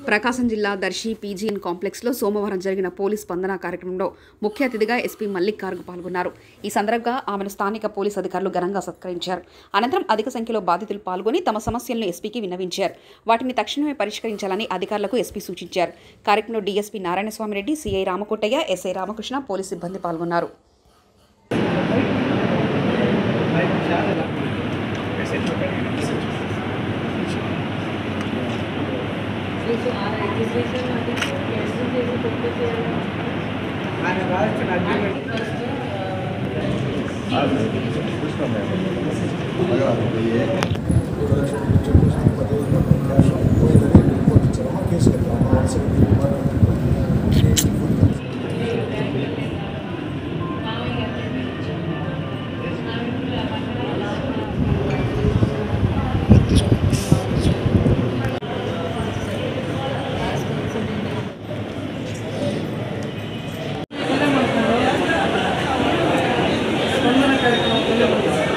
ప్రకాశం జిల్లా దర్శి పీజీఎన్ కాంప్లెక్స్లో సోమవారం జరిగిన పోలీస్ స్పందన కార్యక్రమంలో ముఖ్య అతిథిగా ఎస్పీ మల్లిక్ గార్గ్ పాల్గొన్నారు ఈ సందర్భంగా ఆమెను స్థానిక పోలీస్ అధికారులు ఘనంగా సత్కరించారు అనంతరం అధిక సంఖ్యలో బాధితులు పాల్గొని తమ సమస్యలను ఎస్పీకి విన్నవించారు వాటిని తక్షణమే పరిష్కరించాలని అధికారులకు ఎస్పీ సూచించారు కార్యక్రమంలో DSP Narayanaswamireddy CI Ramakotaiah SI Ramakrishna police సిబ్బంది పాల్గొన్నారు మీకు ఆ రిజిస్ట్రేషన్ అది క్యాన్సిల్ చేసి పంపించేయాలి ఆయన రాసిన అగ్రిమెంట్ ఫస్ట్ స్పందన కార్యక్రమం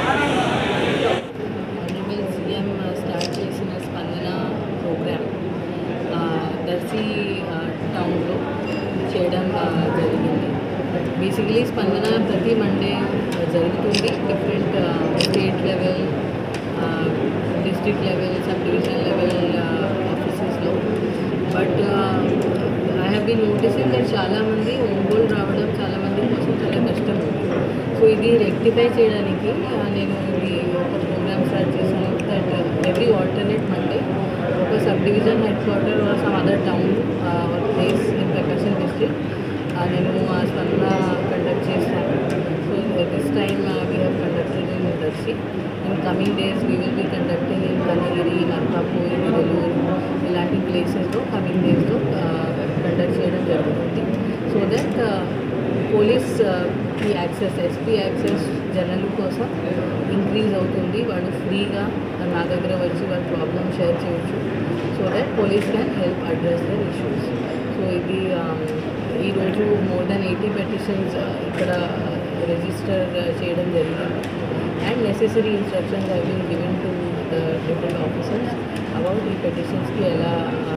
ఆనరబుల్ సీఎం స్టార్ట్ చేసిన స్పందన ప్రోగ్రామ్ దర్శి టౌన్లో చేయడం ఆ, జరిగింది బేసికలీ స్పందన ప్రతి మండే జరుగుతుంది different state level district level sub division level ఆఫీసెస్లో but I have been noticing that చాలామంది ఒంగోలు రావడం చాలామంది కోసం చాలా కష్టం ఉంది సో ఇది రెక్టిఫై చేయడానికి ఆ, నేను ఇది ఒక ప్రోగ్రామ్ స్టార్ట్ చేశాను దట్ ఎవ్రీ ఆల్టర్నేట్ మండే ఒక sub division headquarter or some other town or place in Prakasam district నేను ఆ స్పందన కండక్ట్ చేశాను so this time we have conducted in Darsi in coming days we will be conducting in Kanigiri Narsapur Veluru ఇలాంటి ప్లేసెస్లో కమింగ్ డేస్లో conduct చేయడం జరుగుతుంది సో దట్ పోలీస్ ఈ యాక్సెస్ ఎస్పీ యాక్సెస్ జనాల కోసం ఇంక్రీజ్ అవుతుంది వాళ్ళు ఫ్రీగా నా దగ్గర వచ్చి వాళ్ళ ప్రాబ్లమ్ షేర్ చేయొచ్చు so that police can help address their issues so ఇది um, ఈరోజు మోర్ దెన్ ఎయిటీ పెటిషన్స్ ఇక్కడ రిజిస్టర్ చేయడం జరిగింది and necessary instructions I been given to the different officers about ఈ పెటిషన్స్కి ఎలా